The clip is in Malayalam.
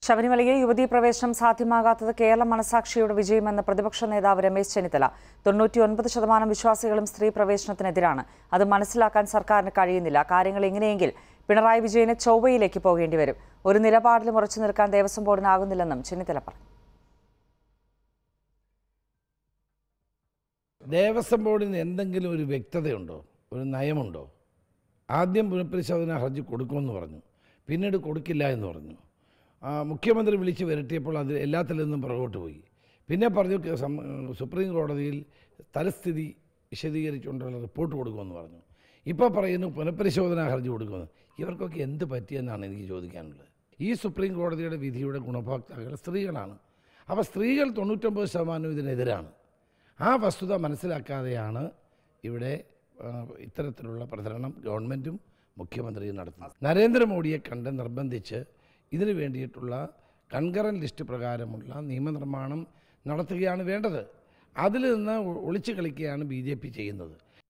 ശബരിമലയിൽ യുവതീ പ്രവേശനം സാധ്യമാകാത്തത് കേരള മനസാക്ഷിയുടെ വിജയമെന്ന് പ്രതിപക്ഷ നേതാവ് രമേശ് ചെന്നിത്തല തൊണ്ണൂറ്റിയൊൻപത് ശതമാനം വിശ്വാസികളും സ്ത്രീ പ്രവേശനത്തിനെതിരാണ് അത് മനസ്സിലാക്കാൻ സർക്കാരിന് കഴിയുന്നില്ല കാര്യങ്ങൾ ഇങ്ങനെയെങ്കിൽ പിണറായി വിജയന് ചൊവ്വയിലേക്ക് പോകേണ്ടി വരും ഒരു നിലപാടിലും ഉറച്ചു നിൽക്കാൻ ദേവസ്വം ബോർഡിനാകുന്നില്ലെന്നും ചെന്നിത്തല പറഞ്ഞു ദേവസ്വം ബോർഡിന് എന്തെങ്കിലും ഒരു വ്യക്തതയുണ്ടോ ഒരു നയമുണ്ടോ ആദ്യം പുനഃപരിശോധന ഹർജി കൊടുക്കുമെന്ന് പറഞ്ഞു പിന്നീട് കൊടുക്കില്ല എന്ന് പറഞ്ഞു ആ, മുഖ്യമന്ത്രി വിളിച്ച് വരട്ടിയപ്പോൾ അത് എല്ലാത്തിൽ നിന്നും പുറകോട്ട് പോയി പിന്നെ പറഞ്ഞു ക- സം- സുപ്രീം കോടതിയിൽ തലസ്ഥിതി വിശദീകരിച്ചുകൊണ്ടുള്ള റിപ്പോർട്ട് കൊടുക്കുമെന്ന് പറഞ്ഞു ഇപ്പോൾ പറയുന്നു പുനഃപരിശോധനാ ഹർജി കൊടുക്കുമെന്ന് ഇവർക്കൊക്കെ എന്ത് പറ്റിയെന്നാണ് എനിക്ക് ചോദിക്കാനുള്ളത് ഈ സുപ്രീം കോടതിയുടെ വിധിയുടെ ഗുണഭോക്താക്കൾ സ്ത്രീകളാണ് അപ്പോൾ സ്ത്രീകൾ തൊണ്ണൂറ്റൊമ്പത് ശതമാനം ഇതിനെതിരാണ് ആ വസ്തുത മനസ്സിലാക്കാതെയാണ് ഇവിടെ ആ, ഇത്തരത്തിലുള്ള പ്രചരണം ഗവൺമെൻറ്റും മുഖ്യമന്ത്രിയും നടത്തുന്നത് നരേന്ദ്രമോദിയെ കണ്ട് നിർബന്ധിച്ച് ഇതിനു വേണ്ടിയിട്ടുള്ള കൺകറൻ ലിസ്റ്റ് പ്രകാരമുള്ള നിയമനിർമ്മാണം നടത്തുകയാണ് വേണ്ടത് അതിൽ നിന്ന് ഒ- ഒളിച്ചു കളിക്കുകയാണ് ബി ജെ പി ചെയ്യുന്നത്